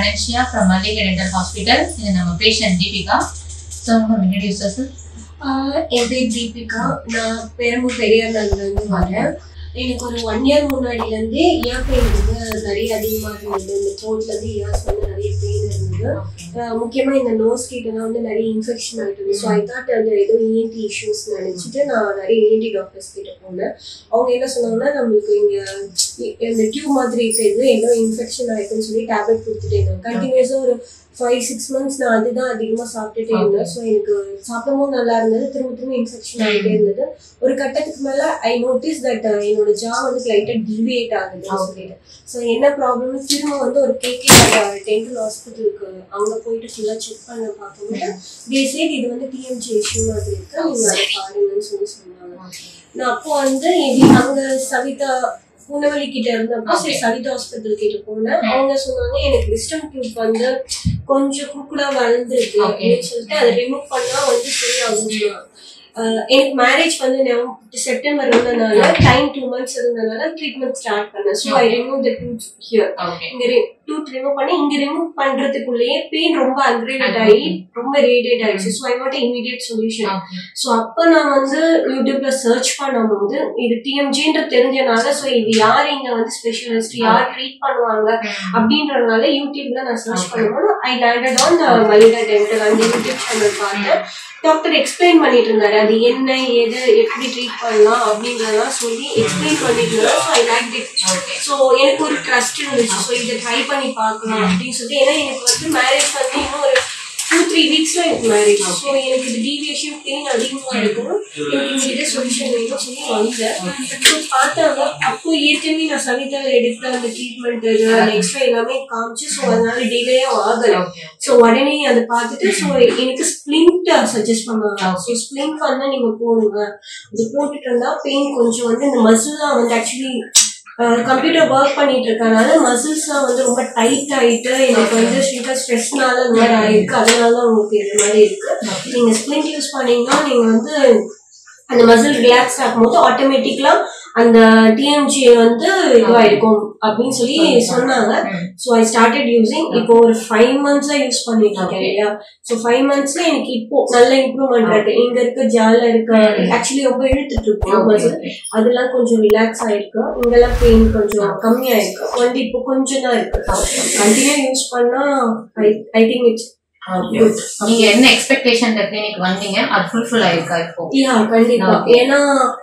அனன்ஷியா from Malligai dental hospital இது நம்ம patient Deepika so உங்க இன்ட்ரடியூஸ் சார் ஆஹ் என் பேர் தீபிகா நான் பெரம்பூர் பெரியார் நகர்லேருந்து வரேன் எனக்கு ஒரு ஒன் இயர் முன்னாடிலேருந்தே இயர் பெயின் வந்து நிறைய அதிகமாக இருந்தது இந்த த்ரோட்லேருந்து இயர்ஸ் வந்து நிறைய பெயின் இருந்தது ஆஹ் முக்கியமா இந்த நோஸ் கிட்டலாம் வந்து நிறைய இன்ஃபெக்ஷன் ஆகிட்டு ஸோ ஐ தாட் அந்த ஏதோ இஎன்டி இஷ்யூஸ் நினச்சிட்டு நான் நிறைய இஎன்டி டாக்டர்ஸ் கிட்ட போனேன் அவங்க என்ன சொன்னாங்கன்னா நம்மளுக்கு இங்கே இந்த டியூப் மாதிரி இருக்கிறது ஏதோ இன்ஃபெக்ஷன் ஆயிருக்குன்னு சொல்லி டேப்லெட் கொடுத்துட்டே இருந்தாங்க கண்டினியூஸாக ஒரு ஃபைவ் சிக்ஸ் மந்த்ஸ் நான் அதுதான் அதிகமாக சாப்பிட்டுட்டே இருந்தேன் ஸோ எனக்கு சாப்பிடவும் நல்லா இருந்தது திரும்ப திரும்ப இன்ஃபெக்ஷன் ஆகிட்டே இருந்தது ஒரு கட்டத்துக்கு மேலே ஐ நோட்டீஸ் தட் என்னோட ஜா வந்து லைட்டாக டிவியேட் ஆகுதுன்னு சொல்லிட்டு ஸோ என்ன ப்ராப்ளம்னு திரும்ப வந்து ஒரு கேகே டென்டல் ஹாஸ்பிட்டலுக்கு அங்கே போயிட்டு ஃபுல்லாக செக் பண்ண பார்க்கும்போது தே சைட் இது வந்து டிஎம்ஜி இஷ்யூ மாதிரி இருக்கு நீங்கள் அதை பாருங்கன்னு சொல்லி சொன்னாங்க நான் அப்போ வந்து எங்க அங்க சவிதா பூனவலி கிட்ட இருந்தப்போ சரி சவிதா ஹாஸ்பிட்டல் கிட்ட போனேன் அவங்க சொன்னாங்க எனக்கு விஸ்டம் டியூப் வந்து கொஞ்சம் குக்குடா வளர்ந்துருக்கு Okay. அப்படின்னு சொல்லிட்டு அதை ரிமூவ் பண்ணா வந்து சரியாகும் சொன்னாங்க ஆஹ் எனக்கு மேரேஜ் வந்து நவ- செப்டம்பர் இருந்தனால டைம் டூ மந்த்ஸ் இருந்தனால ட்ரீட்மெண்ட் ஸ்டார்ட் பண்ணேன் so I remove the tooth here okay இங்க டூத் ரிமூவ் பண்ணி இங்க ரிமூவ் பண்றதுக்குள்ளேயே பெயின் ரொம்ப அக்ரேட் ஆகி ரொம்ப ரேடியேட் ஆயிடுச்சு so I want immediate solution so அப்போ நான் வந்து யூடியூப்ல சர்ச் பண்ணும்போது இது டிஎம்ஜின்ற தெரிஞ்சனால ஸோ இது யார் இங்க வந்து ஸ்பெஷலிஸ்ட் யார் ட்ரீட் பண்ணுவாங்க அப்படின்றதுனால யூடியூப்ல நான் சர்ச் பண்ணும்போது I landed on Mallika dental அந்த யூடியூப் சேனல் பார்த்தேன் டாக்டர் எக்ஸ்பிளைன் பண்ணிட்டு இருந்தாரு அது என்ன எது எப்படி ட்ரீட் பண்ணலாம் அப்படின்றதெல்லாம் சொல்லி எக்ஸ்பிளைன் பண்ணிட்டு இருந்தாரு so I like it okay so எனக்கு ஒரு ட்ரஸ்ட் இருந்துச்சு ஸோ இதை ட்ரை பண்ணி பார்க்கலாம் அப்படின்னு சொல்லிட்டு ஏன்னா எனக்கு வந்து மேரேஜ் வந்து இன்னும் ஒரு டூ த்ரீ வீக்ஸ்ல எனக்கு மேரேஜ் ஸோ எனக்கு இது டீவியேஷன் பெயின் அதிகமாக இருக்கும் எனக்கு இங்கிட்ட சொல்யூஷன் வேணும்னு சொல்லி வந்தேன் ஸோ பார்த்தாங்க அப்போ ஏற்கனவே நான் சவிதா எடுத்த அந்த ட்ரீட்மெண்ட் அந்த எக்ஸ்ட்ரா எல்லாமே காமிச்சு ஸோ அதனால டிலேயும் ஆகலை ஓகே ஸோ உடனே அதை பார்த்துட்டு ஸோ எனக்கு ஸ்ப்ளிண்ட் சஜஸ்ட் பண்ணாங்க ஸோ ஸ்ப்ளிண்ட் வந்து நீங்க போடுங்க இது போட்டுட்டு இருந்தா பெயின் கொஞ்சம் வந்து இந்த மசில்லாம் வந்து ஆக்சுவலி கம்ப்யூட்டர் ஒர்க் பண்ணிட்டு இருக்கனால மசில்ஸ்லாம் வந்து ரொம்ப டைட் ஆயிட்டு எனக்கு வந்து ஸ்ட்ரெஸ்னால ஸ்ட்ரெஸ்னால இந்த மாதிரி ஆயிருக்கு அதனால தான் உங்களுக்கு இது மாதிரி இருக்கு நீங்க ஸ்ப்ளிண்ட் யூஸ் பண்ணீங்கன்னா நீங்க வந்து அந்த மசில் ரிலாக்ஸ் ஆகும்போது ஆட்டோமேட்டிக்கலா அந்த டிஎம்ஜி வந்து இதுவாயிருக்கும் அப்படின்னு சொல்லி சொன்னாங்க ஸோ ஐ ஸ்டார்டட் யூசிங் இப்போ ஒரு ஃபைவ் மந்த்ஸா யூஸ் பண்ணிட்டு இருக்கேன் இல்லையா ஸோ ஃபைவ் மந்த்ஸ்ல எனக்கு இப்போ நல்ல இம்ப்ரூவ்மெண்ட் இருக்கு இங்க இருக்க ஜால இருக்க ஆக்சுவலி ரொம்ப இழுத்துட்டு இருக்கும் மசில் அதெல்லாம் கொஞ்சம் ரிலாக்ஸ் ஆயிருக்கு இங்கெல்லாம் பெயின் கொஞ்சம் கம்மியாயிருக்கு வந்து இப்போ கொஞ்சம் தான் இருக்கு கண்டினியூ யூஸ் பண்ணா ஐ ஐ திங்க் இட்ஸ் நீங்க என்ன எக்ஸ்பெக்டேஷன் கிளினிக் வந்தீங்க அது ஃபுல்ஃபில் ஆயிருக்கா இப்போ யா கண்டிப்பா Okay. ஏன்னா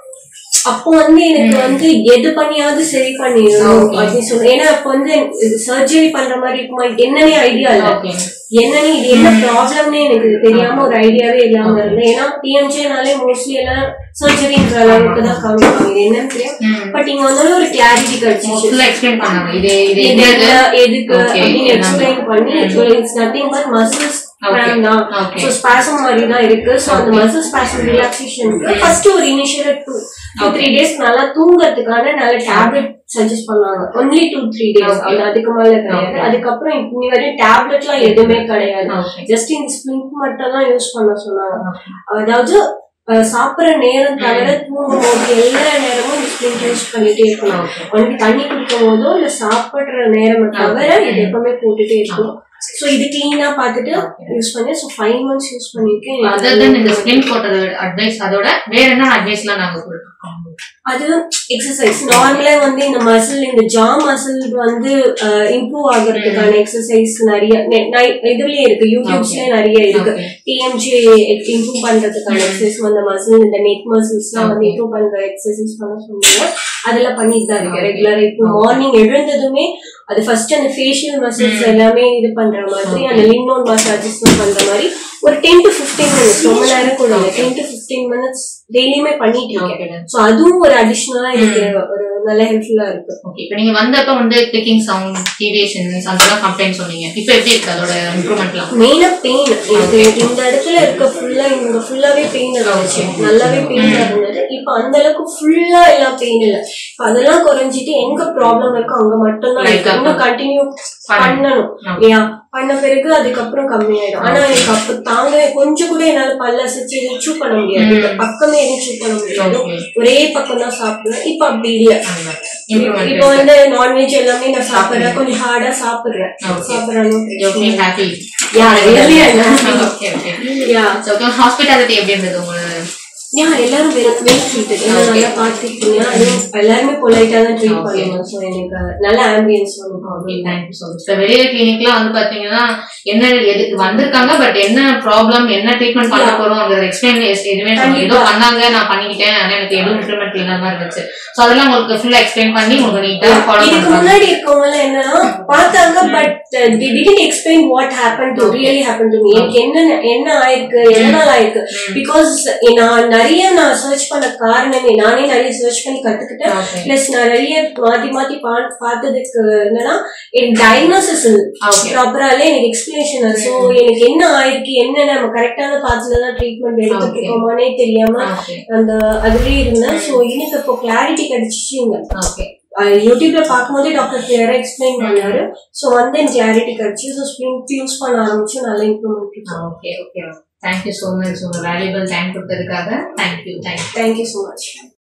அப்போ வந்து எனக்கு வந்து எது பண்ணியாவது சரி பண்ணிடணும் Okay. அப்படின்னு சொல்லுவேன் ஏன்னா அப்போ வந்து சர்ஜரி பண்ற மாதிரி இருக்குமா என்னன்னே ஐடியா இல்ல ஓகே என்னன்னு இது என்ன ப்ராப்ளம்னே எனக்கு தெரியாம ஒரு ஐடியாவே இல்லாம இருந்தேன் ஏன்னா டிஎம்ஜேனாலே மோஸ்ட்லி எல்லாம் சர்ஜரின்ற அளவுக்கு தான் காமிப்பாங்க இது என்னன்னு தெரியும் பட் இங்க வந்து ஒரு கிளாரிட்டி கிடைச்சிச்சு ஃபுல்லா எக்ஸ்பிளைன் பண்ணாங்க இது இது இது என்னது என்ன, எதுக்கு Okay. அப்படின்னு எக்ஸ்பிளைன் பண்ணி it's nothing but muscles Okay. தான் Okay. ஸோ ஸ்பாசம் மாதிரி தான் இருக்கு ஸோ அந்த மசில் ஸ்பாசம் ரிலாக்ஸேஷனுக்கு ஃபர்ஸ்ட் ஒரு initial two two three days நல்லா தூங்குறதுக்கான நல்ல டேப்லெட் சஜஸ்ட் பண்ணாங்க only two three days Okay. அது அதுக்கு மேல கிடையாது அதுக்கப்புறம் இன்னி வரையும் டேப்லெட்லாம் எதுவுமே கிடையாது ஓகே ஜஸ்ட் இந்த ஸ்பிளிண்ட் மட்டும் தான் யூஸ் பண்ண சொன்னாங்க அதாவது அஹ், சாப்பிடுற நேரம் தவிர தூங்கும் போது எல்லா நேரமும் இந்த ஸ்பிளிண்ட் யூஸ் பண்ணிட்டே இருக்கணும் ஒன்லி தண்ணி குடிக்கும் போதோ இல்ல சாப்பிடுற நேரம் தவிர இது எப்பவுமே போட்டுட்டே இருக்கும் சோ இது கிளீனா பார்த்துட்டு யூஸ் பண்ணி சோ ஃபைவ் மந்த்ஸ் யூஸ் பண்ணிருக்கேன் அதர் தென் இந்த ஸ்கின் போட்டது அட்வைஸ் அதோட வேற என்ன அட்வைஸ்லாம் நாங்க கொடுத்துருக்கோம் அது எக்ஸசைஸ் நார்மலா வந்து இந்த மசில் இந்த ஜா மசில் வந்து இம்ப்ரூவ் ஆகுறதுக்கான எக்ஸசைஸ் நிறைய நெ- நை- இதுலயே இருக்கு யூடியூப்ஸ்லயே நிறைய இருக்கு Okay. டிஎம்ஜி இம்ப்ரூவ் பண்றதுக்கான எக்ஸசைஸ் அந்த மசில் இந்த நெக் மசில்ஸ்லாம் வந்து இம்ப்ரூவ் பண்ற எக்ஸசைஸ் பண்ண சொன்னீங்க அதெல்லாம் பண்ணிட்டு தான் இருக்கேன் ரெகுலரா இப்போ மார்னிங் எழுந்ததுமே அது ஃபர்ஸ்ட் அந்த ஃபேஷியல் மசில்ஸ் எல்லாமே இது பண்ற மாதிரி அந்த லின்னோன் மசாஜஸ் பண்ற மாதிரி ஒரு டென் டு ஃபிஃப்டீன் மினிட்ஸ் ரொம்ப நேரம் கூட இல்லை டென் டு ஃபிஃப்டீன் மினிட்ஸ் டெய்லியுமே பண்ணிட்டு இருக்கேன் Okay. சோ அதுவும் ஒரு அடிஷனலா எனக்கு ஒரு நல்ல ஹெல்ப்ஃபுல்லா இருக்கு ஓகே இப்போ நீங்க வந்தப்ப வந்து கிளிக்கிங் சவுண்ட் டீவியேஷன்ஸ் அதெல்லாம் கம்ப்ளைண்ட் சொன்னீங்க இப்போ எப்படி இருக்கு அதோட இம்ப்ரூவ்மெண்ட்லாம் மெயினா பெயின் எனக்கு இந்த இடத்துல இருக்க ஃபுல்லா இங்க ஃபுல்லாவே பெயின் இருந்துச்சு நல்லாவே பெயின் இருந்தது இப்போ அந்த அளவுக்கு ஃபுல்லா எல்லாம் பெயின் இல்ல இப்ப அதெல்லாம் குறைஞ்சிட்டு எங்க ப்ராப்ளம் இருக்கோ அங்க மட்டும்தான் இருக்கு Like, இன்னும் கண்டினியூ பண்ணணும். பண்ணணும் Okay. இல்லையா பண்ண பிறகு அதுக்கப்புறம் கம்மியாயிடும் ஆனா எனக்கு அப்ப தாங்க கொஞ்சம் கூட என்னால பல்ல அசைச்சு எதுவும் சூ பண்ண முடியாது இந்த பக்கமே எதுவும் சூ பண்ண முடியாது ஓகே ஒரே பக்கம் தான் சாப்பிடுவேன் இப்ப அப்படி இல்ல இம்ப்ரூவ்மெண்ட் இப்போ வந்து நான்வெஜ் எல்லாமே நான் சாப்பிடுறேன் கொஞ்சம் ஹார்டா சாப்பிடுறேன் Okay. சாப்பிடணும் you feel happy Yeah, really I'm happy. Okay okay Yeah. So okay hospitality எப்படி இருந்தது உங்களுக்கு Yeah, எல்லாரும் வெல் வெல் ட்ரீட்டட் என்ன Okay. நல்லா பார்த்துக்கிட்டீங்க அதுவும் எல்லாருமே பொலைட்டா தான் ட்ரீட் Okay. பண்ணுவாங்க ஸோ எனக்கு நல்ல ஆம்பியன்ஸ் ஒன்றும் okay problem thank you so much இப்போ வெளியில கிளினிக்ல வந்து பாத்தீங்கன்னா என்ன எதுக்கு வந்திருக்காங்க பட் என்ன ப்ராப்ளம் என்ன ட்ரீட்மெண்ட் பண்ண Yeah. போறோம் எக்ஸ்பிளைன் எதுவுமே பண்ணல. கண்டிப்பா. ஏதோ பண்ணாங்க நான் பண்ணிக்கிட்டேன் ஆனா எனக்கு எதுவும் இம்ப்ரூவ்மெண்ட் இல்லாத மாதிரி இருந்துச்சு ஸோ அதெல்லாம் உங்களுக்கு ஃபுல்லா எக்ஸ்பிளைன் பண்ணி உங்களுக்கு நீட்டா ஃபாலோ இதுக்கு பண்ணுவாங்க முன்னாடி இருக்கவங்க எல்லாம் என்னன்னா பார்த்தாங்க but they didn't explain what happen to really happen to me எனக்கு என்ன என்ன ஆயிருக்கு எதனால ஆயிருக்கு பிகாஸ் நான் நிறைய நான் சர்ச் பண்ண காரணமே நானே நிறைய சர்ச் பண்ணி கத்துக்கிட்டேன் ஓகே பிளஸ் நான் நிறைய மாத்தி மாத்தி பா- பார்த்ததுக்கு என்னன்னா எனக்கு டயக்னோசிஸ் ஓகே ப்ராப்பராலே எனக்கு எக்ஸ்பிளேஷன் ஸோ எனக்கு என்ன ஆயிருக்கு என்ன நம்ம கரெக்டான பாத்துல தான் ட்ரீட்மெண்ட் எடுத்துட்டு இருக்கோமானே தெரியாம ஓகே அந்த அதுலயே இருந்தேன் ஸோ எனக்கு இப்போ கிளாரிட்டி கிடைச்சிச்சுங்க ஓகே அஹ் யூடியூப்ல பார்க்கும்போதே டாக்டர் கிளியரா எக்ஸ்பிளைன் பண்ணாரு ஸோ வந்து எனக்கு கிளாரிட்டி கிடைச்சி ஸோ ஸ்பின் யூஸ் பண்ண ஆரம்பிச்சு நல்ல improvement okay okay thank you so much உங்க வேல்யூபிள் டைம் கொடுத்ததுக்காக thank you thank you thank you so much